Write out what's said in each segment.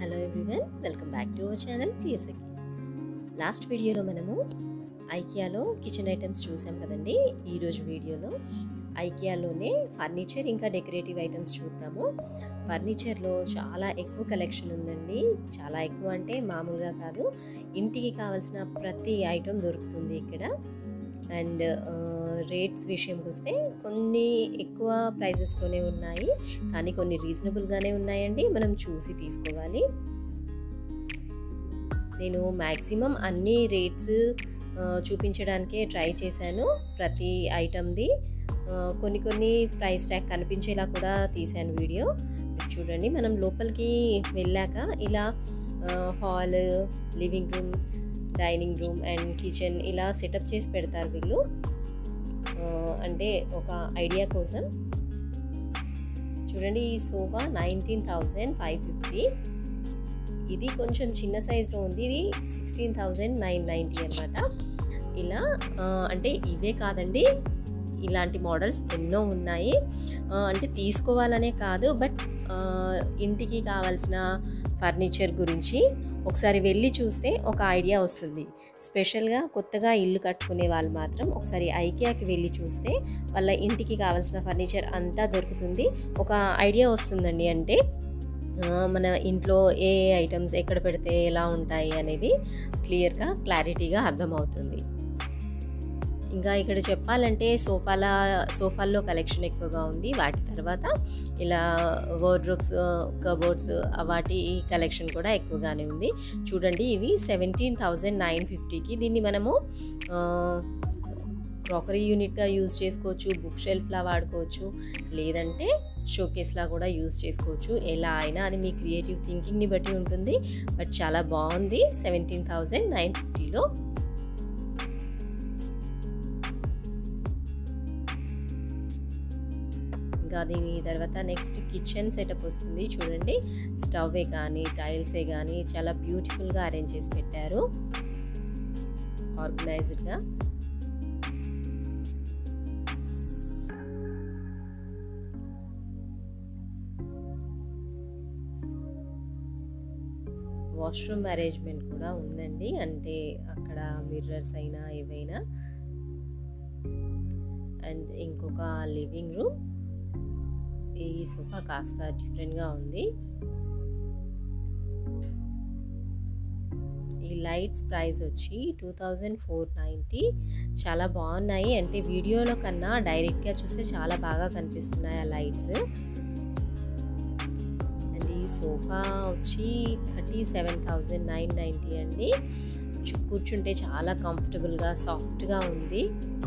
hello everyone welcome back to our channel Priyasakhi last వీడియోలో మనము ఐకియాలో కిచెన్ ఐటమ్స్ చూసాం కదండి ఈరోజు వీడియోలో ఐకియాలోనే ఫర్నిచర్ ఇంకా డెకరేటివ్ ఐటమ్స్ చూద్దాము ఫర్నిచర్లో చాలా ఎక్కువ కలెక్షన్ ఉందండి చాలా ఎక్కువ అంటే మామూలుగా కాదు ఇంటికి కావాల్సిన ప్రతి ఐటమ్ దొరుకుతుంది ఇక్కడ అండ్ రేట్స్ విషయంకి వస్తే కొన్ని ఎక్కువ ప్రైజెస్లోనే ఉన్నాయి కానీ కొన్ని రీజనబుల్గానే ఉన్నాయండి మనం చూసి తీసుకోవాలి నేను మ్యాక్సిమం అన్ని రేట్స్ చూపించడానికే ట్రై చేశాను ప్రతి ఐటమ్ది కొన్ని కొన్ని ప్రైస్ ట్యాగ్ కనిపించేలా కూడా తీశాను వీడియో చూడండి మనం లోపలికి వెళ్ళాక ఇలా hall living room dining room and kitchen ఇలా సెటప్ చేసి పెడతారు వీళ్ళు అంటే ఒక ఐడియా కోసం చూడండి ఈ sofa nineteen thousand five fifty ఇది కొంచెం చిన్న సైజులో ఉంది ఇది సిక్స్టీన్ థౌజండ్ నైన్ నైంటీ అనమాట ఇలా అంటే ఇవే కాదండి ఇలాంటి మోడల్స్ ఎన్నో ఉన్నాయి అంటే తీసుకోవాలనే కాదు బట్ ఇంటికి కావాల్సిన ఫర్నిచర్ గురించి ఒకసారి వెళ్ళి చూస్తే ఒక ఐడియా వస్తుంది స్పెషల్గా కొత్తగా ఇల్లు కట్టుకునే వాళ్ళు మాత్రం ఒకసారి ఐకియాకి వెళ్ళి చూస్తే వాళ్ళ ఇంటికి కావాల్సిన ఫర్నిచర్ అంతా దొరుకుతుంది ఒక ఐడియా వస్తుందండి అంటే మన ఇంట్లో ఏ ఐటమ్స్ ఎక్కడ పెడితే ఎలా ఉంటాయి అనేది క్లియర్గా క్లారిటీగా అర్థమవుతుంది ఇంకా ఇక్కడ చెప్పాలంటే సోఫాల సోఫాల్లో కలెక్షన్ ఎక్కువగా ఉంది వాటి తర్వాత ఇలా వార్డ్రోబ్స్ కబోర్డ్స్ వాటి కలెక్షన్ కూడా ఎక్కువగానే ఉంది చూడండి ఇవి సెవెంటీన్ థౌజండ్ నైన్ ఫిఫ్టీకి దీన్ని మనము క్రాకరీ యూనిట్గా యూజ్ చేసుకోవచ్చు బుక్ షెల్ఫ్లా వాడుకోవచ్చు లేదంటే షోకేస్లా కూడా యూజ్ చేసుకోవచ్చు ఎలా అయినా అది మీ క్రియేటివ్ థింకింగ్ని బట్టి ఉంటుంది బట్ చాలా బాగుంది సెవెంటీన్ థౌజండ్ నైన్ ఫిఫ్టీలో ఇంకా దీని తర్వాత నెక్స్ట్ కిచెన్ సెటప్ వస్తుంది చూడండి స్టవ్వే కానీ టైల్సే కానీ చాలా బ్యూటిఫుల్గా అరేంజ్ చేసి పెట్టారు ఆర్గనైజ్డ్గా వాష్రూమ్ అరేంజ్మెంట్ కూడా ఉందండి అంటే అక్కడ మిర్రర్స్ అయినా ఏవైనా అండ్ ఇంకొక లివింగ్ రూమ్ ఈ సోఫా కాస్త డిఫరెంట్గా ఉంది ఈ లైట్స్ ప్రైస్ వచ్చి టూ థౌజండ్ ఫోర్ నైంటీ చాలా బాగున్నాయి అంటే వీడియోలో కన్నా డైరెక్ట్గా చూస్తే చాలా బాగా కనిపిస్తున్నాయి ఆ లైట్స్ అండ్ ఈ సోఫా వచ్చి thirty seven thousand nine ninety అండి కూర్చుంటే చాలా కంఫర్టబుల్గా సాఫ్ట్గా ఉంది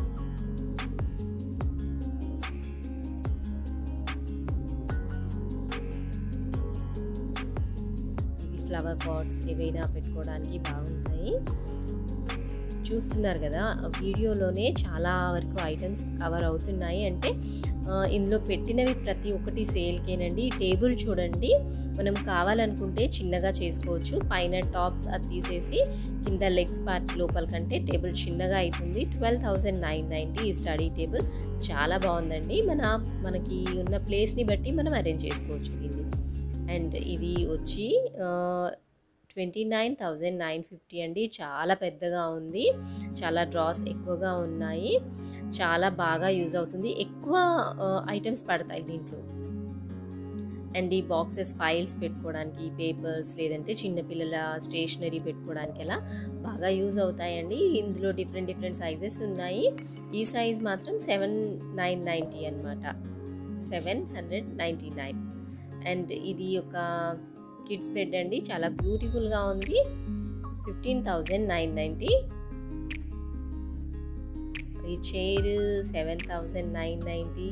ఫ్లవర్ పాట్స్ ఏవైనా పెట్టుకోవడానికి బాగుంటాయి చూస్తున్నారు కదా వీడియోలోనే చాలా వరకు ఐటమ్స్ కవర్ అవుతున్నాయి అంటే ఇందులో పెట్టినవి ప్రతి ఒక్కటి సేల్కేనండి టేబుల్ చూడండి మనం కావాలనుకుంటే చిన్నగా చేసుకోవచ్చు పైన టాప్ అది తీసేసి కింద లెగ్స్ పార్ట్ లోపల కంటే టేబుల్ చిన్నగా అవుతుంది ట్వెల్వ్ థౌజండ్ నైన్ నైంటీ ఈ స్టడీ టేబుల్ చాలా బాగుందండి మన మనకి ఉన్న ప్లేస్ని బట్టి మనం అరేంజ్ చేసుకోవచ్చు దీన్ని అండ్ ఇది వచ్చి twenty nine thousand nine fifty అండి చాలా పెద్దగా ఉంది చాలా డ్రాస్ ఎక్కువగా ఉన్నాయి చాలా బాగా యూజ్ అవుతుంది ఎక్కువ ఐటమ్స్ పడతాయి దీంట్లో అండ్ ఈ బాక్సెస్ ఫైల్స్ పెట్టుకోవడానికి పేపర్స్ లేదంటే చిన్నపిల్లల స్టేషనరీ పెట్టుకోవడానికి అలా బాగా యూజ్ అవుతాయండి ఇందులో డిఫరెంట్ డిఫరెంట్ సైజెస్ ఉన్నాయి ఈ సైజ్ మాత్రం సెవెన్ నైన్ నైంటీ అనమాట seven hundred ninety nine and ఇది ఒక కిడ్స్ బెడ్ అండి చాలా బ్యూటిఫుల్గా ఉంది ఫిఫ్టీన్ థౌజండ్ నైన్ నైంటీ ఈ chair seven thousand nine ninety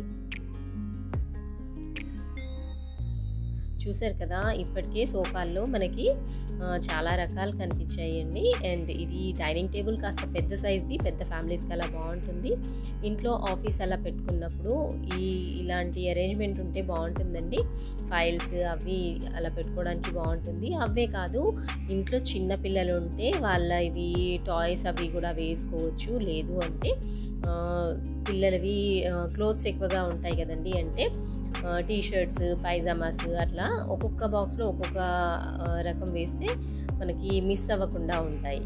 చూసారు కదా ఇప్పటికే సోఫాల్లో మనకి చాలా రకాలు కనిపించాయండి అండ్ ఇది డైనింగ్ టేబుల్ కాస్త పెద్ద సైజ్ది పెద్ద ఫ్యామిలీస్కి అలా బాగుంటుంది ఇంట్లో ఆఫీస్ అలా పెట్టుకున్నప్పుడు ఈ ఇలాంటి అరేంజ్మెంట్ ఉంటే బాగుంటుందండి ఫైల్స్ అవి అలా పెట్టుకోవడానికి బాగుంటుంది అవే కాదు ఇంట్లో చిన్న పిల్లలు ఉంటే వాళ్ళ ఇవి టాయ్స్ అవి కూడా వేసుకోవచ్చు లేదు అంటే పిల్లలవి క్లోత్స్ ఎక్కువగా ఉంటాయి కదండి అంటే టీ షర్ట్స్ పైజామాస్ అట్లా ఒక్కొక్క బాక్స్లో ఒక్కొక్క రకం వేస్తే మనకి మిస్ అవ్వకుండా ఉంటాయి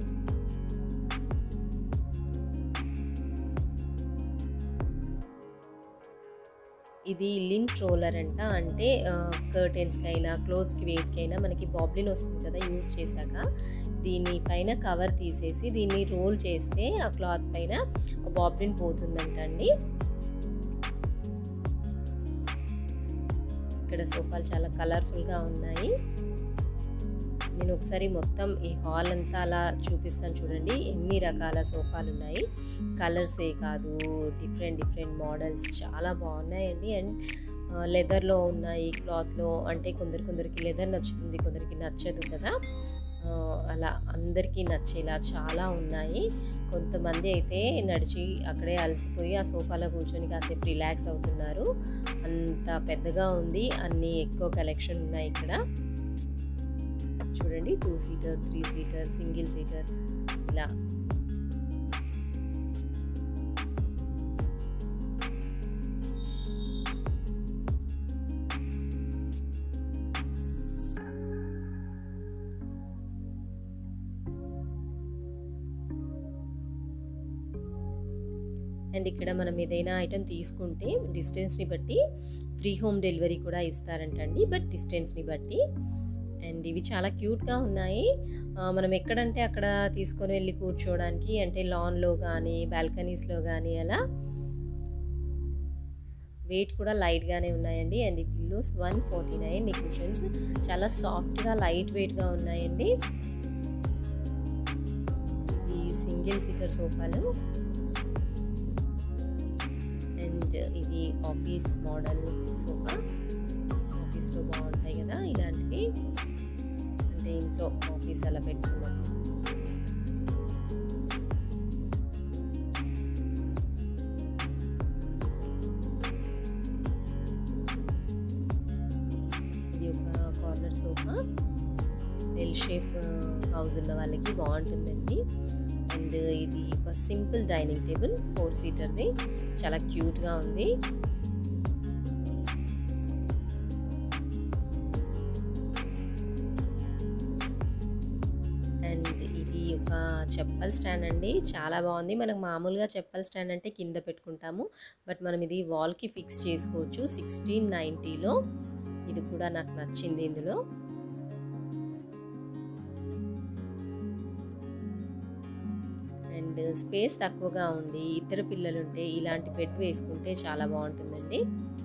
ఇది లిన్ ట్రోలర్ అంట అంటే కర్టెన్స్కి అయినా క్లోత్స్కి వేటికైనా మనకి బాబ్లిన్ వస్తుంది కదా యూస్ చేశాక దీని పైన కవర్ తీసేసి దీన్ని రోల్ చేస్తే ఆ క్లాత్ పైన బాబ్లిన్ పోతుందంట అండి ఇక్కడ సోఫాలు చాలా కలర్ఫుల్గా ఉన్నాయి నేను ఒకసారి మొత్తం ఈ హాల్ అంతా అలా చూపిస్తాను చూడండి ఎన్ని రకాల సోఫాలు ఉన్నాయి కలర్సే కాదు డిఫరెంట్ డిఫరెంట్ మోడల్స్ చాలా బాగున్నాయండి అండ్ లెదర్లో ఉన్నాయి క్లాత్లో అంటే కొందరు కొందరికి లెదర్ నచ్చుతుంది కొందరికి నచ్చదు కదా అలా అందరికీ నచ్చేలా చాలా ఉన్నాయి కొంతమంది అయితే నడిచి అక్కడే అలసిపోయి ఆ సోఫాలో కూర్చొని కాసేపు రిలాక్స్ అవుతున్నారు అంత పెద్దగా ఉంది అన్ని ఎక్కువ కలెక్షన్ ఉన్నాయి ఇక్కడ చూడండి two seater three seater single seater ఇలా అండ్ ఇక్కడ మనం ఏదైనా ఐటెం తీసుకుంటే డిస్టెన్స్ని బట్టి ఫ్రీ హోమ్ డెలివరీ కూడా ఇస్తారంటండి బట్ డిస్టెన్స్ని బట్టి అండ్ ఇవి చాలా క్యూట్గా ఉన్నాయి మనం ఎక్కడంటే అక్కడ తీసుకొని వెళ్ళి కూర్చోవడానికి అంటే లాన్లో కానీ బాల్కనీస్లో కానీ అలా వెయిట్ కూడా లైట్గానే ఉన్నాయండి అండ్ ఈ పిల్లోస్ వన్ ఫార్టీ నైన్ ఈ కుషన్స్ చాలా సాఫ్ట్గా లైట్ వెయిట్గా ఉన్నాయండి ఈ సింగిల్ సీటర్ సోఫాలు అండ్ ఇది ఆఫీస్ మోడల్ సోఫా ఆఫీస్లో బాగుంటాయి కదా ఇలాంటివి అంటే ఇంట్లో ఆఫీస్ అలా పెట్టుకున్నాం ఇది ఒక corner sofa L shape house ఉన్న వాళ్ళకి బాగుంటుందండి అండ్ ఇది ఒక సింపుల్ డైనింగ్ టేబుల్ ఫోర్ సీటర్ది చాలా క్యూట్గా ఉంది అండ్ ఇది ఒక చెప్పల్ స్టాండ్ అండి చాలా బాగుంది మనకు మామూలుగా చెప్పల్ స్టాండ్ అంటే కింద పెట్టుకుంటాము బట్ మనం ఇది వాల్కి ఫిక్స్ చేసుకోవచ్చు సిక్స్టీన్ నైంటీలో ఇది కూడా నాకు నచ్చింది ఇందులో అండ్ స్పేస్ తక్కువగా ఉండి ఇద్దరు పిల్లలుంటే ఇలాంటి బెడ్ వేసుకుంటే చాలా బాగుంటుందండి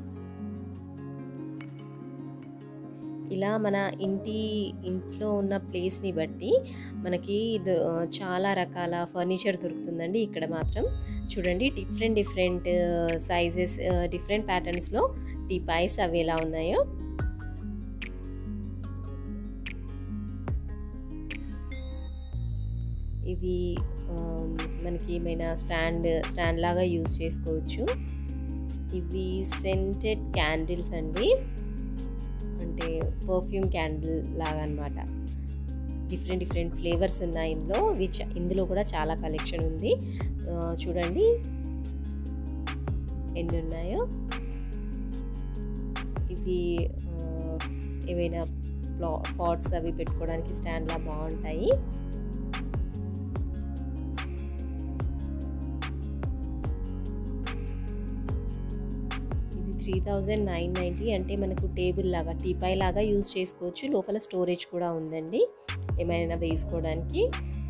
ఇలా మన ఇంటి ఇంట్లో ఉన్న ప్లేస్ని బట్టి మనకి చాలా రకాల ఫర్నిచర్ దొరుకుతుందండి ఇక్కడ మాత్రం చూడండి డిఫరెంట్ డిఫరెంట్ సైజెస్ డిఫరెంట్ ప్యాటర్న్స్లో టీ పైస్ అవి ఎలా ఉన్నాయో ఇవి మనకి ఏమైనా స్టాండ్ స్టాండ్ లాగా యూజ్ చేసుకోవచ్చు ఇవి సెంటెడ్ క్యాండిల్స్ అండి అంటే పర్ఫ్యూమ్ క్యాండిల్ లాగా అనమాట డిఫరెంట్ డిఫరెంట్ ఫ్లేవర్స్ ఉన్నాయి ఇందులో విచ్ ఇందులో కూడా చాలా కలెక్షన్ ఉంది చూడండి ఎన్ని ఉన్నాయో ఇవి ఏవైనా పాట్స్ అవి పెట్టుకోవడానికి స్టాండ్లా బాగుంటాయి త్రీ థౌజండ్ నైన్ నైంటీ అంటే మనకు టేబుల్ లాగా టీపాయ్ లాగా యూజ్ చేసుకోవచ్చు లోపల స్టోరేజ్ కూడా ఉందండి ఏమైనా వేసుకోవడానికి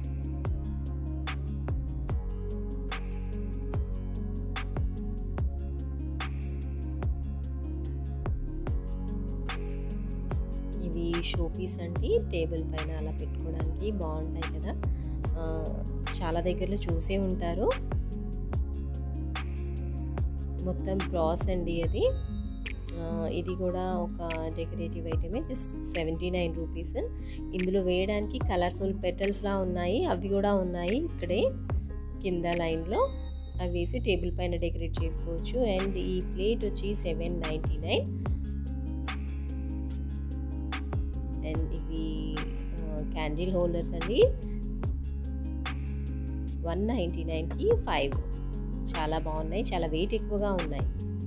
ఇవి షోపీస్ అండి టేబుల్ పైన అలా పెట్టుకోవడానికి బాగుంటాయి కదా చాలా దగ్గరలో చూసే ఉంటారు మొత్తం బ్రాస్ అండి అది ఇది కూడా ఒక డెకరేటివ్ ఐటమే జస్ట్ సెవెంటీ నైన్ రూపీస్ ఇందులో వేయడానికి కలర్ఫుల్ పెటల్స్లా ఉన్నాయి అవి కూడా ఉన్నాయి ఇక్కడే కింద లైన్లో అవి వేసి టేబుల్ పైన డెకరేట్ చేసుకోవచ్చు అండ్ ఈ ప్లేట్ వచ్చి సెవెన్ నైంటీ నైన్ అండ్ ఇవి క్యాండిల్ హోల్డర్స్ అండి వన్ నైంటీ నైన్కి ఫైవ్ చాలా బాగున్నాయి చాలా వెయిట్ ఎక్కువగా ఉన్నాయి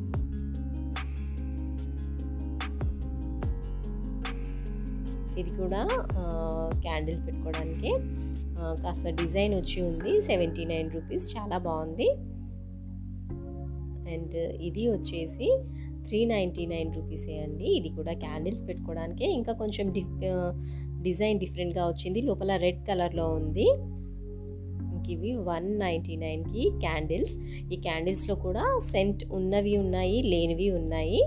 ఇది కూడా క్యాండిల్ పెట్టుకోవడానికి కాస్త డిజైన్ వచ్చి ఉంది సెవెంటీ నైన్ రూపీస్ చాలా బాగుంది అండ్ ఇది వచ్చేసి త్రీ నైంటీ నైన్ రూపీసే అండి ఇది కూడా క్యాండిల్స్ పెట్టుకోవడానికే ఇంకా కొంచెం డి డిజైన్ డిఫరెంట్గా వచ్చింది లోపల రెడ్ కలర్లో ఉంది ఇవి వన్ నైంటీ నైన్కి క్యాండిల్స్ ఈ క్యాండిల్స్లో కూడా సెంట్ ఉన్నవి ఉన్నాయి లేనివి ఉన్నాయి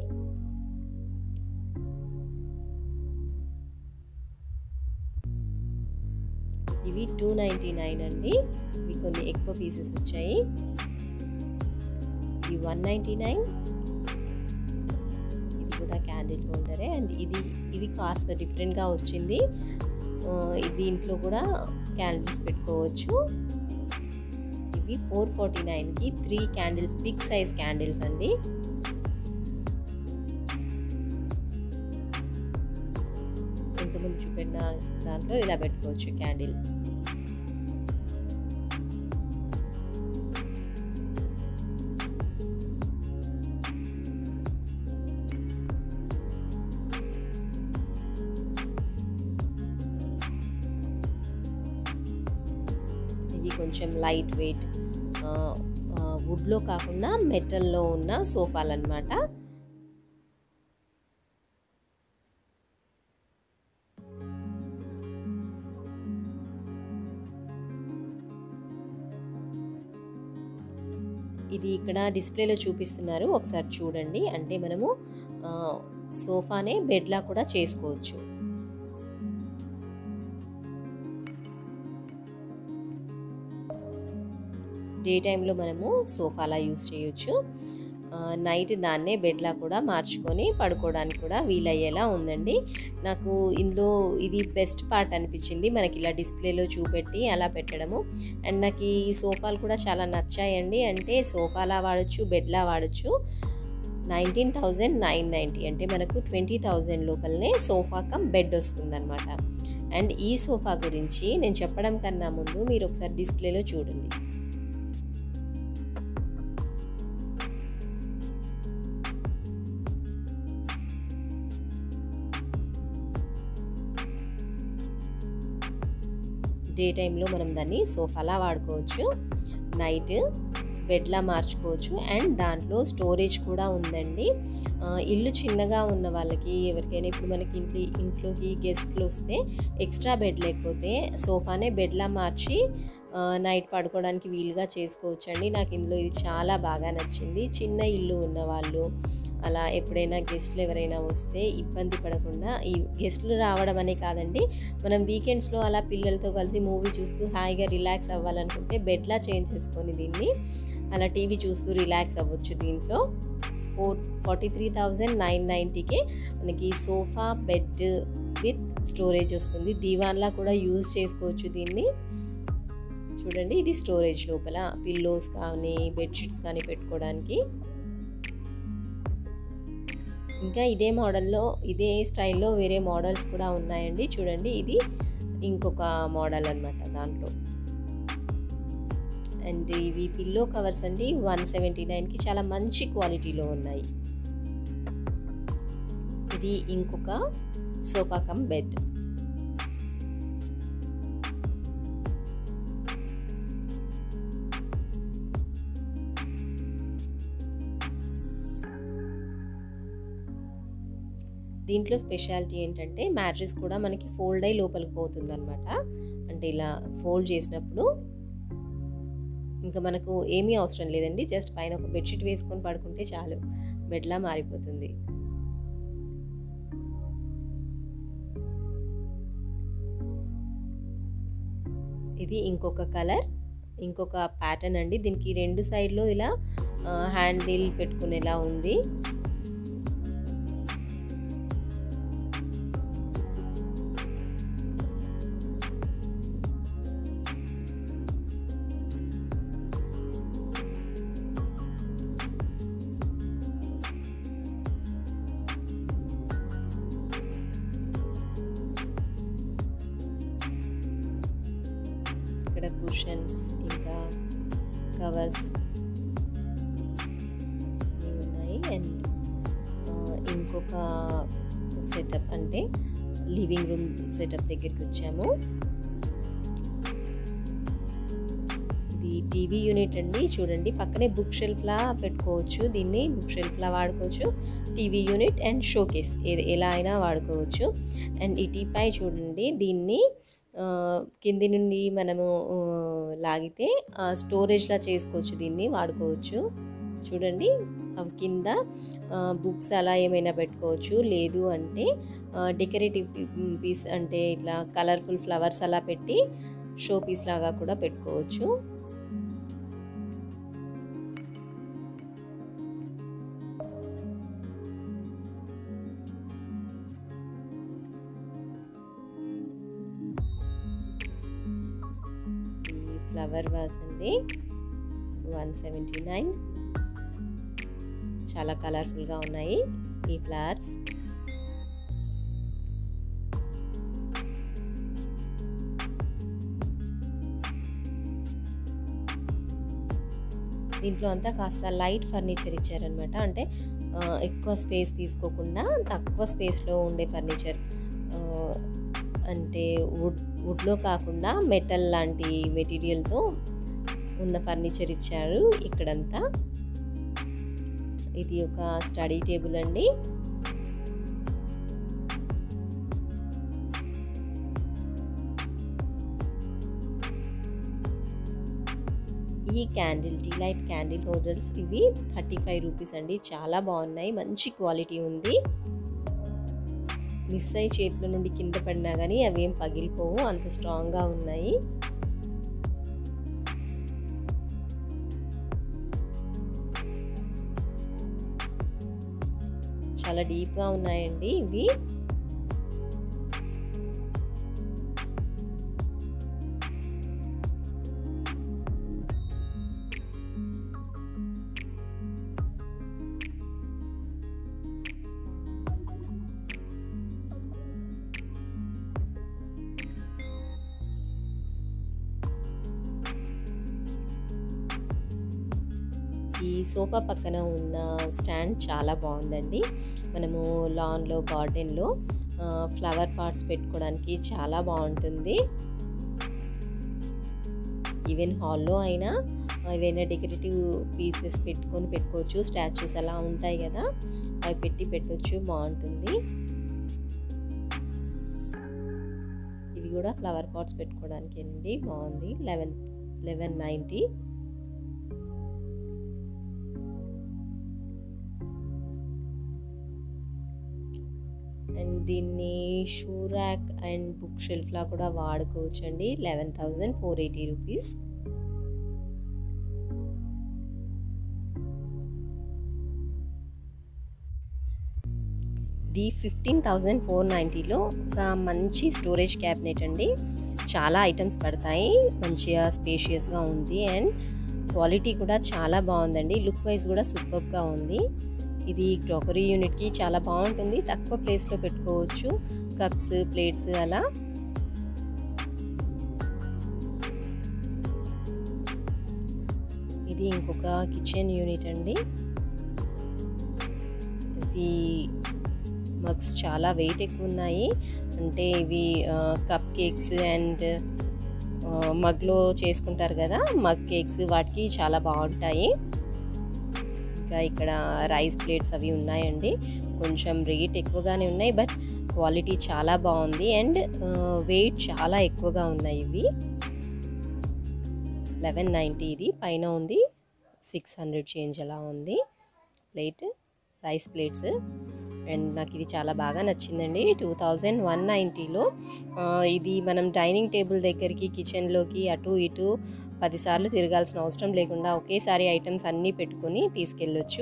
ఇవి టూ నైంటీ నైన్ అండి ఇవి కొన్ని ఎక్కువ పీసెస్ వచ్చాయి ఇది వన్ నైంటీ నైన్ ఇది కూడా క్యాండిల్ హోల్డరే అండ్ ఇది ఇది కాస్త డిఫరెంట్గా వచ్చింది దీంట్లో కూడా క్యాండిల్స్ పెట్టుకోవచ్చు ఇవి ఫోర్ ఫార్టీ నైన్కి three candles big size candles అండి ఇంతకుముందు చూపెట్టిన దాంట్లో ఇలా పెట్టుకోవచ్చు క్యాండిల్ ఇవి కొంచెం లైట్ వెయిట్ వుడ్లో కాకుండా మెటల్లో ఉన్న సోఫాలు అనమాట ఇది ఇక్కడ డిస్ప్లేలో చూపిస్తున్నారు ఒకసారి చూడండి అంటే మనము సోఫానే బెడ్లా కూడా చేసుకోవచ్చు డే టైంలో మనము సోఫాలా యూస్ చేయొచ్చు నైట్ దాన్నే బెడ్లా కూడా మార్చుకొని పడుకోవడానికి కూడా వీలయ్యేలా ఉందండి నాకు ఇందులో ఇది బెస్ట్ పార్ట్ అనిపించింది మనకి ఇలా డిస్ప్లేలో చూపెట్టి అలా పెట్టడము అండ్ నాకు ఈ సోఫాలు కూడా చాలా నచ్చాయండి అంటే సోఫాలా వాడచ్చు బెడ్లా వాడచ్చు నైన్టీన్ థౌజండ్ నైన్ నైంటీ అంటే మనకు ట్వంటీ థౌజండ్ లోపలనే సోఫా కమ్ బెడ్ వస్తుందన్నమాట అండ్ ఈ సోఫా గురించి నేను చెప్పడం కన్నా ముందు మీరు ఒకసారి డిస్ప్లేలో చూడండి డే టైంలో మనం దాన్ని సోఫాలా వాడుకోవచ్చు నైట్ బెడ్లా మార్చుకోవచ్చు అండ్ దాంట్లో స్టోరేజ్ కూడా ఉందండి ఇల్లు చిన్నగా ఉన్న వాళ్ళకి ఎవరికైనా ఇప్పుడు మనకి ఇంట్లో ఇంట్లోకి గెస్ట్లు వస్తే ఎక్స్ట్రా బెడ్ లేకపోతే సోఫానే బెడ్లా మార్చి నైట్ పడుకోవడానికి వీలుగా చేసుకోవచ్చండి నాకు ఇందులో ఇది చాలా బాగా నచ్చింది చిన్న ఇల్లు ఉన్నవాళ్ళు అలా ఎప్పుడైనా గెస్ట్లు ఎవరైనా వస్తే ఇబ్బంది పడకుండా ఈ గెస్ట్లు రావడం అనే కాదండి మనం వీకెండ్స్లో అలా పిల్లలతో కలిసి మూవీ చూస్తూ హాయిగా రిలాక్స్ అవ్వాలనుకుంటే బెడ్లా చేంజ్ చేసుకొని దీన్ని అలా టీవీ చూస్తూ రిలాక్స్ అవ్వచ్చు దీంట్లో four forty three thousand nine నైంటీకే మనకి సోఫా బెడ్ విత్ స్టోరేజ్ వస్తుంది దీవాన్లా కూడా యూజ్ చేసుకోవచ్చు దీన్ని చూడండి ఇది స్టోరేజ్ లోపల పిల్లోస్ కానీ బెడ్షీట్స్ కానీ పెట్టుకోవడానికి ఇంకా ఇదే మోడల్లో ఇదే స్టైల్లో వేరే మోడల్స్ కూడా ఉన్నాయండి చూడండి ఇది ఇంకొక మోడల్ అనమాట దాంట్లో అండ్ ఇవి పిల్లో కవర్స్ అండి వన్ సెవెంటీ నైన్కి చాలా మంచి క్వాలిటీలో ఉన్నాయి ఇది ఇంకొక సోఫా కమ్ బెడ్ దీంట్లో స్పెషాలిటీ ఏంటంటే మ్యాట్రిస్ కూడా మనకి ఫోల్డ్ అయ్యి లోపలికి పోతుంది అనమాట అంటే ఇలా ఫోల్డ్ చేసినప్పుడు ఇంకా మనకు ఏమీ అవసరం లేదండి జస్ట్ పైన ఒక బెడ్షీట్ వేసుకొని పడుకుంటే చాలు బెడ్లా మారిపోతుంది ఇది ఇంకొక కలర్ ఇంకొక ప్యాటర్న్ అండి దీనికి రెండు సైడ్లో ఇలా హ్యాండిల్ పెట్టుకునేలా ఉంది ఇక్కడ కుషన్స్ ఇంకా కవర్స్ ఇంకొక సెటప్ అంటే లివింగ్ రూమ్ సెటప్ దగ్గరికి వచ్చాము ఇది టీవీ యూనిట్ అండి చూడండి పక్కనే బుక్ షెల్ఫ్లా పెట్టుకోవచ్చు దీన్ని బుక్ షెల్ఫ్లా వాడుకోవచ్చు టీవీ యూనిట్ అండ్ షోకేస్ ఏది ఎలా అయినా వాడుకోవచ్చు అండ్ ఈ టీపై చూడండి దీన్ని కింది నుండి మనము లాగితే స్టోరేజ్లా చేసుకోవచ్చు దీన్ని వాడుకోవచ్చు చూడండి కింద బుక్స్ అలా ఏమైనా పెట్టుకోవచ్చు లేదు అంటే డెకరేటివ్ పీస్ అంటే ఇట్లా కలర్ఫుల్ ఫ్లవర్స్ అలా పెట్టి షో పీస్ లాగా కూడా పెట్టుకోవచ్చు ఈ ఫ్లవర్ వాస్ అండి వన్ సెవెంటీ నైన్ చాలా కలర్ఫుల్గా ఉన్నాయి ఈ ఫ్లవర్స్ దీంట్లో అంతా కాస్త లైట్ ఫర్నిచర్ ఇచ్చారనమాట అంటే ఎక్కువ స్పేస్ తీసుకోకుండా తక్కువ స్పేస్లో ఉండే ఫర్నిచర్ అంటే వుడ్ వుడ్లో కాకుండా మెటల్ లాంటి మెటీరియల్తో ఉన్న ఫర్నిచర్ ఇచ్చారు ఇక్కడంతా ఇది ఒక స్టడీ టేబుల్ అండి ఈ candle tea light candle holders ఇవి థర్టీ ఫైవ్ రూపీస్ అండి చాలా బాగున్నాయి మంచి క్వాలిటీ ఉంది మిస్ అయ్యి చేతుల నుండి కింద పడినా కానీ అవి ఏం పగిలిపోవు అంత స్ట్రాంగ్గా ఉన్నాయి చాలా డీప్గా ఉన్నాయండి ఇవి ఈ సోఫా పక్కన ఉన్న స్టాండ్ చాలా బాగుందండి మనము లాన్లో గార్డెన్లో ఫ్లవర్ పాట్స్ పెట్టుకోవడానికి చాలా బాగుంటుంది ఈవెన్ హాల్లో అయినా ఏవైనా డెకరేటివ్ పీసెస్ పెట్టుకొని పెట్టుకోవచ్చు స్టాచ్యూస్ అలా ఉంటాయి కదా అవి పెట్టి పెట్టవచ్చు బాగుంటుంది ఇవి కూడా ఫ్లవర్ పాట్స్ పెట్టుకోవడానికి అండి బాగుంది లెవెన్ లెవెన్ నైంటీ అండ్ దీన్ని షూ ర్యాక్ అండ్ బుక్ షెల్ఫ్లా కూడా వాడుకోవచ్చు అండి eleven thousand four eighty rupees ఇది ఫిఫ్టీన్ థౌజండ్ ఫోర్ నైంటీలో ఒక మంచి స్టోరేజ్ క్యాబినెట్ అండి చాలా ఐటమ్స్ పడతాయి మంచిగా స్పేషియస్గా ఉంది అండ్ క్వాలిటీ కూడా చాలా బాగుందండి లుక్ వైజ్ కూడా సూపర్గా ఉంది ఇది క్రాకరీ యూనిట్కి చాలా బాగుంటుంది తక్కువ ప్లేస్లో పెట్టుకోవచ్చు కప్స్ ప్లేట్స్ అలా ఇది ఇంకొక కిచెన్ యూనిట్ అండి ఇది మగ్స్ చాలా వెయిట్ ఎక్కువ ఉన్నాయి అంటే ఇవి కప్ కేక్స్ అండ్ మగ్లో చేసుకుంటారు కదా మగ్ కేక్స్ వాటికి చాలా బాగుంటాయి ఇంకా ఇక్కడ రైస్ ప్లేట్స్ అవి ఉన్నాయండి కొంచెం రేట్ ఎక్కువగానే ఉన్నాయి బట్ క్వాలిటీ చాలా బాగుంది అండ్ వెయిట్ చాలా ఎక్కువగా ఉన్నాయి ఇవి లెవెన్ నైంటీ ఇది పైన ఉంది సిక్స్ హండ్రెడ్ చేంజ్ అలా ఉంది ప్లేట్ రైస్ ప్లేట్స్ అండ్ నాకు ఇది చాలా బాగా నచ్చిందండి టూ థౌజండ్ వన్ నైంటీలో ఇది మనం డైనింగ్ టేబుల్ దగ్గరికి కిచెన్లోకి అటు ఇటు పదిసార్లు తిరగాల్సిన అవసరం లేకుండా ఒకేసారి ఐటమ్స్ అన్నీ పెట్టుకొని తీసుకెళ్ళొచ్చు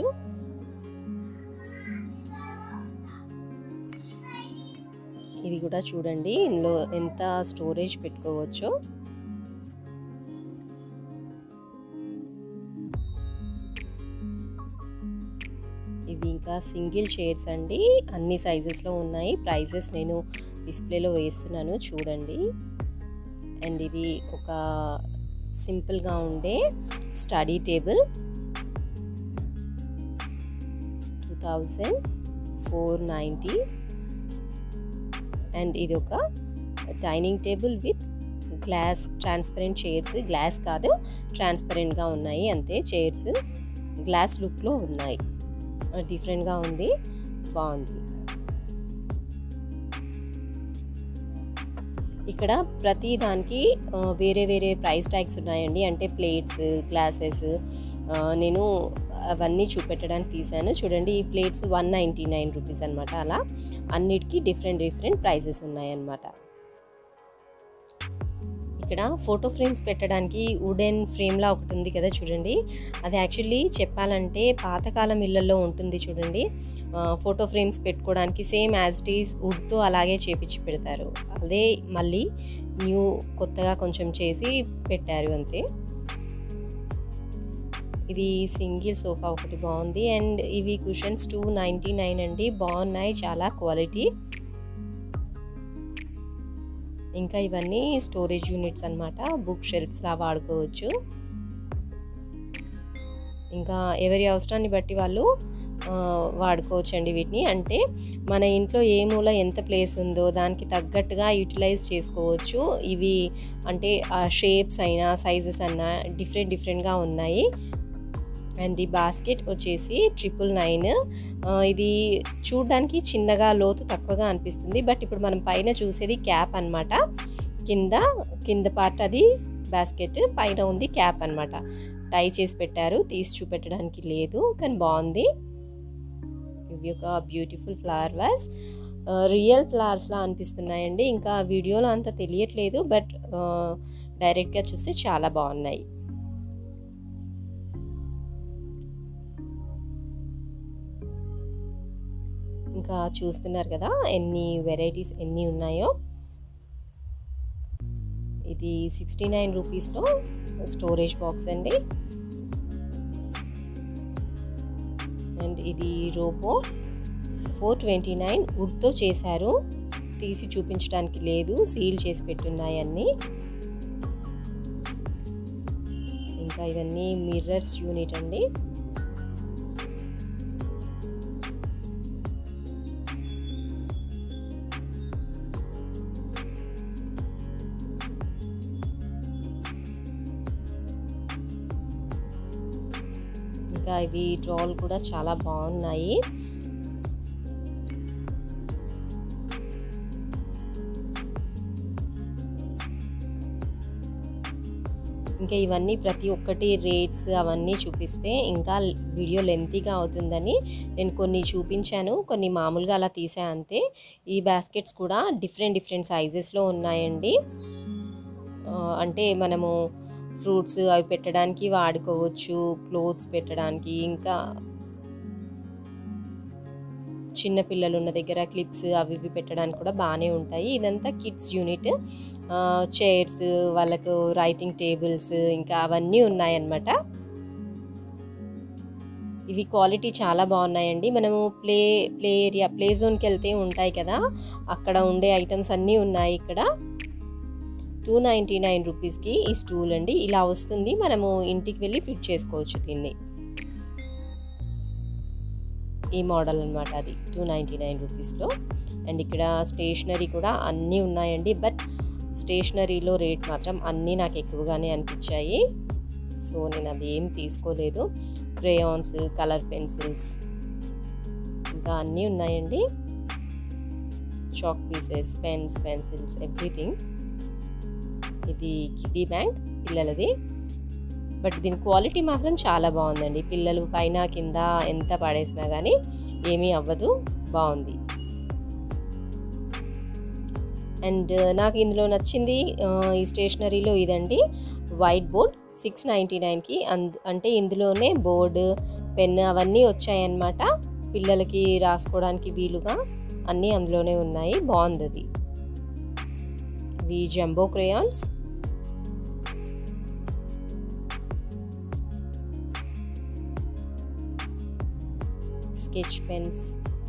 ఇది కూడా చూడండి ఇందులో ఎంత స్టోరేజ్ పెట్టుకోవచ్చో ఇవి ఇంకా సింగిల్ చైర్స్ అండి అన్ని సైజెస్లో ఉన్నాయి ప్రైజెస్ నేను డిస్ప్లేలో వేస్తున్నాను చూడండి అండ్ ఇది ఒక సింపుల్గా ఉండే study table two thousand four ninety and ఇది ఒక dining table with glass transparent chairs glass కాదు ట్రాన్స్పరెంట్గా ఉన్నాయి అంతే చైర్స్ గ్లాస్ లుక్లో ఉన్నాయి డిఫరెంట్గా ఉంది బాగుంది ఇక్కడ ప్రతి దానికి వేరే వేరే ప్రైస్ ట్యాగ్స్ ఉన్నాయండి అంటే ప్లేట్స్ గ్లాసెస్ నేను అవన్నీ చూపెట్టడానికి తీసాను చూడండి ఈ plates one ninety nine rupees అనమాట అలా అన్నిటికీ డిఫరెంట్ డిఫరెంట్ ప్రైజెస్ ఉన్నాయన్నమాట ఇక్కడ ఫోటో ఫ్రేమ్స్ పెట్టడానికి వుడెన్ ఫ్రేమ్లా ఒకటి ఉంది కదా చూడండి అది యాక్చువల్లీ చెప్పాలంటే పాతకాలం ఇళ్ళల్లో ఉంటుంది చూడండి ఫోటో ఫ్రేమ్స్ పెట్టుకోవడానికి సేమ్ యాజ్ ఇట్ ఈస్ వుడ్తో అలాగే చేపించి పెడతారు అదే మళ్ళీ న్యూ కొత్తగా కొంచెం చేసి పెట్టారు అంతే ఇది సింగిల్ సోఫా ఒకటి బాగుంది అండ్ ఇవి కుషన్స్ టూ నైంటీ నైన్ అండి బాగున్నాయి చాలా క్వాలిటీ ఇంకా ఇవన్నీ స్టోరేజ్ యూనిట్స్ అనమాట బుక్ షెల్ఫ్స్లా వాడుకోవచ్చు ఇంకా ఎవరి అవసరాన్ని బట్టి వాళ్ళు వాడుకోవచ్చు అండి వీటిని అంటే మన ఇంట్లో ఏ మూల ఎంత ప్లేస్ ఉందో దానికి తగ్గట్టుగా యూటిలైజ్ చేసుకోవచ్చు ఇవి అంటే షేప్స్ అయినా సైజెస్ అయినా డిఫరెంట్ డిఫరెంట్గా ఉన్నాయి అండ్ ఈ బాస్కెట్ వచ్చేసి ట్రిపుల్ నైన్ ఇది చూడడానికి చిన్నగా లోతు తక్కువగా అనిపిస్తుంది బట్ ఇప్పుడు మనం పైన చూసేది క్యాప్ అనమాట కింద కింద పార్ట్ అది బాస్కెట్ పైన ఉంది క్యాప్ అనమాట టై చేసి పెట్టారు తీసి చూపెట్టడానికి లేదు కానీ బాగుంది ఇవి ఒక బ్యూటిఫుల్ ఫ్లవర్ వాస్ రియల్ ఫ్లవర్స్లా అనిపిస్తున్నాయండి ఇంకా వీడియోలో అంత తెలియట్లేదు బట్ డైరెక్ట్గా చూస్తే చాలా బాగున్నాయి ఇంకా చూస్తున్నారు కదా ఎన్ని వెరైటీస్ ఎన్ని ఉన్నాయో ఇది సిక్స్టీ నైన్ రూపీస్లో స్టోరేజ్ బాక్స్ అండి అండ్ ఇది రోబో ఫోర్ ట్వంటీ నైన్ వుడ్తో చేశారు తీసి చూపించడానికి లేదు సీల్ చేసి పెట్టున్నాయి అన్నీ ఇంకా ఇవన్నీ మిర్రర్స్ యూనిట్ అండి ఇంకా ఇవి డ్రాల్ కూడా చాలా బాగున్నాయి ఇంకా ఇవన్నీ ప్రతి ఒక్కటి రేట్స్ అవన్నీ చూపిస్తే ఇంకా వీడియో లెంతీగా అవుతుందని నేను కొన్ని చూపించాను కొన్ని మామూలుగా అలా తీసా అంతే ఈ బాస్కెట్స్ కూడా డిఫరెంట్ డిఫరెంట్ సైజెస్లో ఉన్నాయండి అంటే మనము ఫ్రూట్స్ అవి పెట్టడానికి వాడుకోవచ్చు క్లోత్స్ పెట్టడానికి ఇంకా చిన్న పిల్లలు ఉన్న దగ్గర క్లిప్స్ అవి ఇవి పెట్టడానికి కూడా బాగానే ఉంటాయి ఇదంతా కిడ్స్ యూనిట్ చైర్స్ వాళ్ళకు రైటింగ్ టేబుల్స్ ఇంకా అవన్నీ ఉన్నాయన్నమాట ఇవి క్వాలిటీ చాలా బాగున్నాయండి మనము ప్లే ప్లే ఏరియా ప్లే జోన్కి వెళ్తే ఉంటాయి కదా అక్కడ ఉండే ఐటమ్స్ అన్నీ ఉన్నాయి ఇక్కడ టూ నైంటీ నైన్ రూపీస్కి ఈ స్టూల్ అండి ఇలా వస్తుంది మనము ఇంటికి వెళ్ళి ఫిట్ చేసుకోవచ్చు దీన్ని ఈ మోడల్ అనమాట అది టూ నైంటీ నైన్ రూపీస్లో అండ్ ఇక్కడ స్టేషనరీ కూడా అన్నీ ఉన్నాయండి బట్ స్టేషనరీలో రేట్ మాత్రం అన్నీ నాకు ఎక్కువగానే అనిపించాయి సో నేను అది ఏం తీసుకోలేదు క్రేయాన్స్ కలర్ పెన్సిల్స్ ఇంకా అన్నీ ఉన్నాయండి chalk pieces pens pencils everything ఇది కిడ్డీ బ్యాంక్ పిల్లలది బట్ దీని క్వాలిటీ మాత్రం చాలా బాగుందండి పిల్లలు పైన కింద ఎంత పడేసినా కానీ ఏమీ అవ్వదు బాగుంది అండ్ నాకు ఇందులో నచ్చింది ఈ స్టేషనరీలో ఇదండి వైట్ బోర్డ్ సిక్స్ నైంటీ నైన్కి అండ్ అంటే ఇందులోనే బోర్డు పెన్ అవన్నీ వచ్చాయన్నమాట పిల్లలకి రాసుకోవడానికి వీలుగా అన్నీ అందులోనే ఉన్నాయి బాగుంది అది ఇవి జంబో క్రేయాన్స్ స్కెచ్ పెన్స్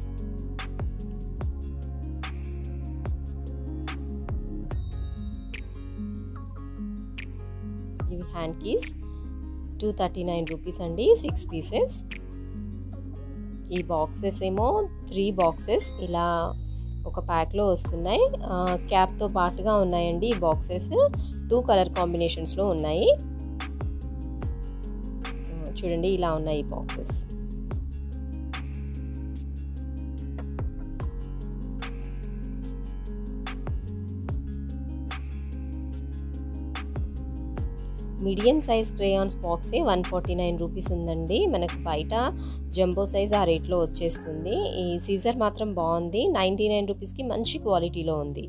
ఇవి hand keys two thirty nine rupees అండి సిక్స్ పీసెస్ ఈ బాక్సెస్ ఏమో త్రీ బాక్సెస్ ఇలా ఒక ప్యాక్లో వస్తున్నాయి క్యాప్తో పాటుగా ఉన్నాయండి ఈ బాక్సెస్ టూ కలర్ కాంబినేషన్స్లో ఉన్నాయి చూడండి ఇలా ఉన్నాయి ఈ బాక్సెస్ మీడియం సైజ్ క్రేయాన్స్ బాక్సే వన్ ఫార్టీ నైన్ రూపీస్ ఉందండి మనకు బయట జంబో సైజ్ ఆ రేట్లో వచ్చేస్తుంది ఈ సీజర్ మాత్రం బాగుంది నైంటీ నైన్ రూపీస్కి మంచి క్వాలిటీలో ఉంది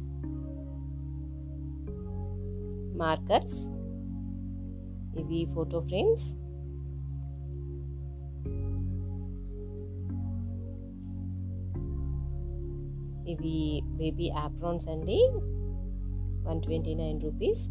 మార్కర్స్ ఇవి ఫోటో ఫ్రేమ్స్ ఇవి బేబీ యాప్రాన్స్ అండి వన్ ట్వంటీ నైన్ రూపీస్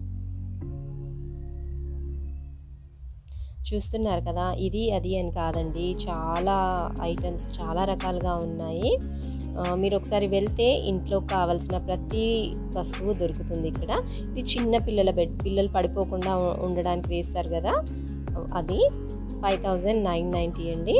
చూస్తున్నారు కదా ఇది అది అని కాదండి చాలా ఐటమ్స్ చాలా రకాలుగా ఉన్నాయి మీరు ఒకసారి వెళ్తే ఇంట్లో కావాల్సిన ప్రతి వస్తువు దొరుకుతుంది ఇక్కడ ఇది చిన్న పిల్లల బెడ్ పిల్లలు పడిపోకుండా ఉండడానికి వేస్తారు కదా అది ఫైవ్ థౌజండ్ నైన్ నైంటీ అండి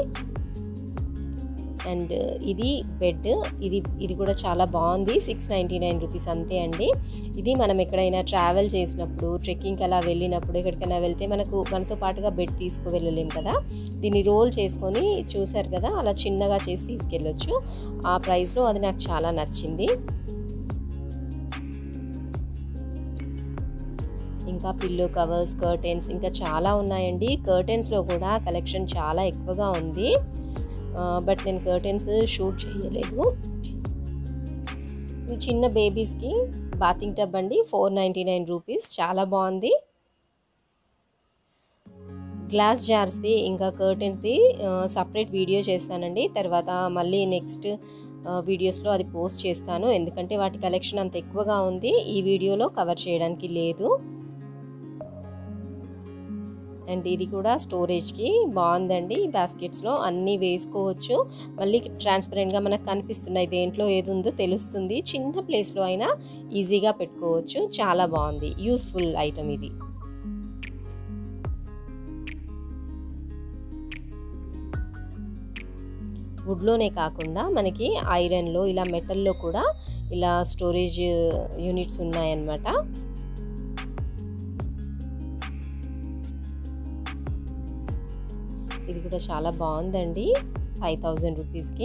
అండ్ ఇది బెడ్ ఇది ఇది కూడా చాలా బాగుంది సిక్స్ నైంటీ నైన్ రూపీస్ అంతే అండి ఇది మనం ఎక్కడైనా ట్రావెల్ చేసినప్పుడు ట్రెక్కింగ్కి అలా వెళ్ళినప్పుడు ఎక్కడికైనా వెళ్తే మనకు మనతో పాటుగా బెడ్ తీసుకు వెళ్ళలేం కదా దీన్ని రోల్ చేసుకొని చూసారు కదా అలా చిన్నగా చేసి తీసుకెళ్ళొచ్చు ఆ ప్రైస్లో అది నాకు చాలా నచ్చింది ఇంకా పిల్లో కవర్స్ కర్టెన్స్ ఇంకా చాలా ఉన్నాయండి కర్టెన్స్లో కూడా కలెక్షన్ చాలా ఎక్కువగా ఉంది బట్ నేను కర్టెన్స్ షూట్ చేయలేదు ఇది చిన్న బేబీస్కి బాతింగ్ టబ్ అండి ఫోర్ నైంటీ నైన్ రూపీస్ చాలా బాగుంది గ్లాస్ జార్స్ది ఇంకా కర్టెన్స్ది సపరేట్ వీడియో చేస్తానండి తర్వాత మళ్ళీ నెక్స్ట్ వీడియోస్లో అది పోస్ట్ చేస్తాను ఎందుకంటే వాటి కలెక్షన్ అంత ఎక్కువగా ఉంది ఈ వీడియోలో కవర్ చేయడానికి లేదు అండ్ ఇది కూడా స్టోరేజ్కి బాగుందండి బాస్కెట్స్లో అన్నీ వేసుకోవచ్చు మళ్ళీ ట్రాన్స్పరెంట్గా మనకు కనిపిస్తున్నాయి దేంట్లో ఏది ఉందో తెలుస్తుంది చిన్న ప్లేస్లో అయినా ఈజీగా పెట్టుకోవచ్చు చాలా బాగుంది యూస్ఫుల్ ఐటమ్ ఇది వుడ్లోనే కాకుండా మనకి ఐరన్లో ఇలా మెటల్లో కూడా ఇలా స్టోరేజ్ యూనిట్స్ ఉన్నాయన్నమాట ఇది కూడా చాలా బాగుందండి ఫైవ్ థౌజండ్ రూపీస్కి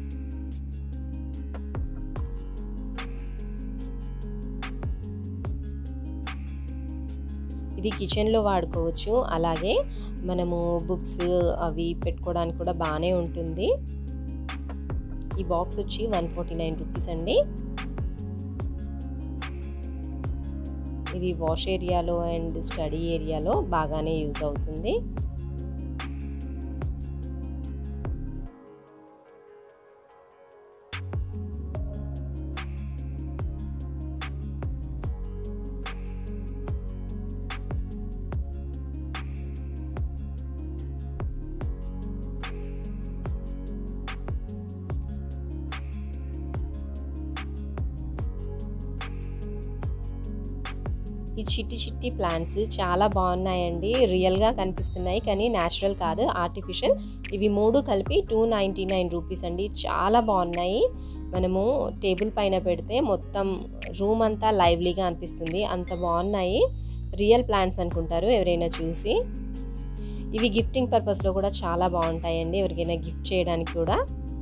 ఇది కిచెన్లో వాడుకోవచ్చు అలాగే మనము బుక్స్ అవి పెట్టుకోవడానికి కూడా బాగానే ఉంటుంది ఈ బాక్స్ వచ్చి వన్ ఫార్టీ నైన్ రూపీస్ అండి ఇది వాష్ ఏరియాలో అండ్ స్టడీ ఏరియాలో బాగానే యూజ్ అవుతుంది ఈ చిట్టి చిట్టి ప్లాంట్స్ చాలా బాగున్నాయండి రియల్గా కనిపిస్తున్నాయి కానీ న్యాచురల్ కాదు ఆర్టిఫిషియల్ ఇవి మూడు కలిపి టూ నైంటీ నైన్ రూపీస్ అండి చాలా బాగున్నాయి మనము టేబుల్ పైన పెడితే మొత్తం రూమ్ అంతా లైవ్లీగా అనిపిస్తుంది అంత బాగున్నాయి రియల్ ప్లాంట్స్ అనుకుంటారు ఎవరైనా చూసి ఇవి గిఫ్టింగ్ పర్పస్లో కూడా చాలా బాగుంటాయండి ఎవరికైనా గిఫ్ట్ చేయడానికి కూడా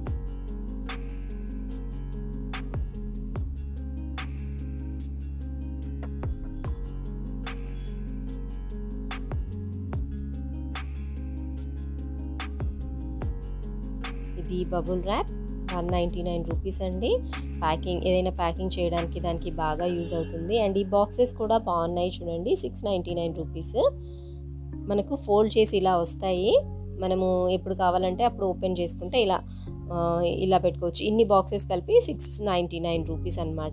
ఇది bubble wrap one ninety nine rupees అండి ప్యాకింగ్ ఏదైనా ప్యాకింగ్ చేయడానికి దానికి బాగా యూజ్ అవుతుంది అండ్ ఈ బాక్సెస్ కూడా బాగున్నాయి చూడండి సిక్స్ నైంటీ నైన్ రూపీస్ మనకు ఫోల్డ్ చేసి ఇలా వస్తాయి మనము ఎప్పుడు కావాలంటే అప్పుడు ఓపెన్ చేసుకుంటే ఇలా ఇలా పెట్టుకోవచ్చు ఇన్ని బాక్సెస్ కలిపి సిక్స్ నైంటీ నైన్ రూపీస్ అనమాట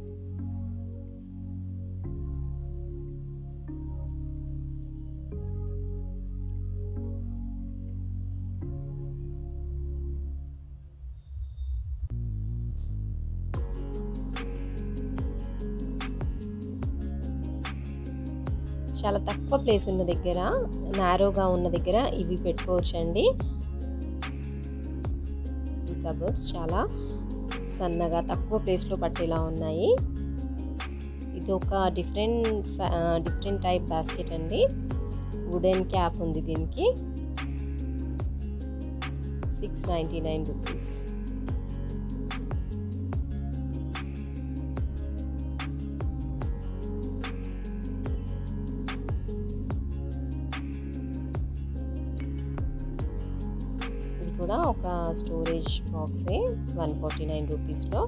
చాలా తక్కువ ప్లేస్ ఉన్న దగ్గర నారోగా ఉన్న దగ్గర ఇవి పెట్టుకోవచ్చు అండి కబోర్డ్స్ చాలా సన్నగా తక్కువ ప్లేస్లో పట్టేలా ఉన్నాయి ఇది ఒక డిఫరెంట్ డిఫరెంట్ టైప్ బాస్కెట్ అండి వుడెన్ క్యాప్ ఉంది దీనికి సిక్స్ నైంటీ నైన్ రూపీస్ ఇది కూడా ఒక స్టోరేజ్ బాక్సే వన్ ఫార్టీ నైన్ రూపీస్లో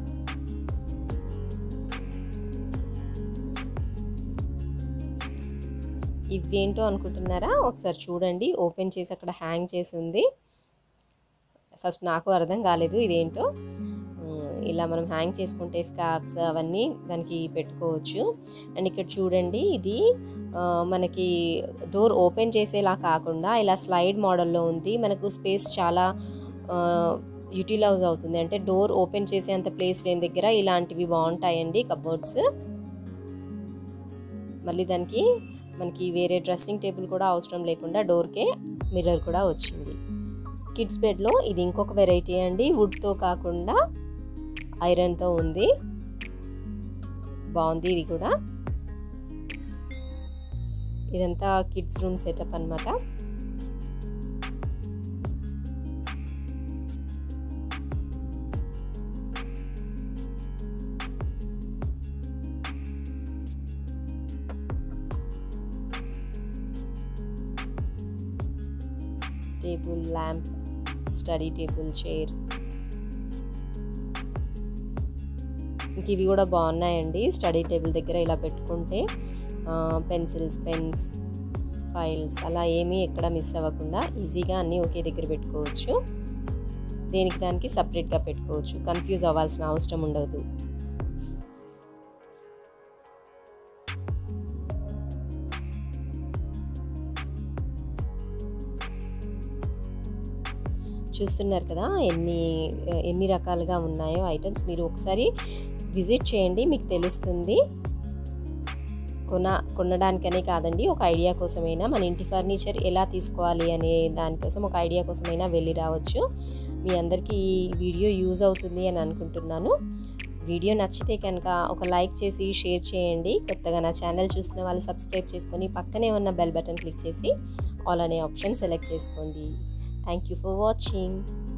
ఇవేంటో అనుకుంటున్నారా ఒకసారి చూడండి ఓపెన్ చేసి అక్కడ హ్యాంగ్ చేసి ఉంది ఫస్ట్ నాకు అర్థం కాలేదు ఇదేంటో ఇలా మనం హ్యాంగ్ చేసుకుంటే స్కార్ఫ్స్ అవన్నీ దానికి పెట్టుకోవచ్చు అండ్ ఇక్కడ చూడండి ఇది మనకి డోర్ ఓపెన్ చేసేలా కాకుండా ఇలా స్లైడ్ మోడల్లో ఉంది మనకు స్పేస్ చాలా యూటిలైజ్ అవుతుంది అంటే డోర్ ఓపెన్ చేసేంత ప్లేస్ లేని దగ్గర ఇలాంటివి బాగుంటాయండి కబోర్డ్స్ మళ్ళీ దానికి మనకి వేరే డ్రెస్సింగ్ టేబుల్ కూడా అవసరం లేకుండా డోర్కే మిర్రర్ కూడా వచ్చింది కిడ్స్ బెడ్లో ఇది ఇంకొక వెరైటీ అండి వుడ్తో కాకుండా ఐరన్తో ఉంది బాగుంది ఇది కూడా ఇదంతా కిడ్స్ రూమ్ సెటప్ అనమాట table lamp study table chair ఇంక ఇవి కూడా బాగున్నాయండి స్టడీ టేబుల్ దగ్గర ఇలా పెట్టుకుంటే పెన్సిల్స్ పెన్స్ ఫైల్స్ అలా ఏమీ ఎక్కడ మిస్ అవ్వకుండా ఈజీగా అన్నీ ఒకే దగ్గర పెట్టుకోవచ్చు దేనికి దానికి సపరేట్గా పెట్టుకోవచ్చు కన్ఫ్యూజ్ అవ్వాల్సిన అవసరం ఉండదు చూస్తున్నారు కదా ఎన్ని ఎన్ని రకాలుగా ఉన్నాయో ఐటమ్స్ మీరు ఒకసారి విజిట్ చేయండి మీకు తెలుస్తుంది కొన కొనడానికనే కాదండి ఒక ఐడియా కోసమైనా మన ఇంటి ఫర్నిచర్ ఎలా తీసుకోవాలి అనే దానికోసం ఒక ఐడియా కోసమైనా వెళ్ళి రావచ్చు మీ అందరికీ ఈ వీడియో యూజ్ అవుతుంది అని అనుకుంటున్నాను వీడియో నచ్చితే కనుక ఒక లైక్ చేసి షేర్ చేయండి కొత్తగా నా ఛానల్ చూస్తున్న వాళ్ళు సబ్స్క్రైబ్ చేసుకొని పక్కనే ఉన్న బెల్ బటన్ క్లిక్ చేసి ఆల్ అనే ఆప్షన్ సెలెక్ట్ చేసుకోండి థ్యాంక్ యూ ఫర్ వాచింగ్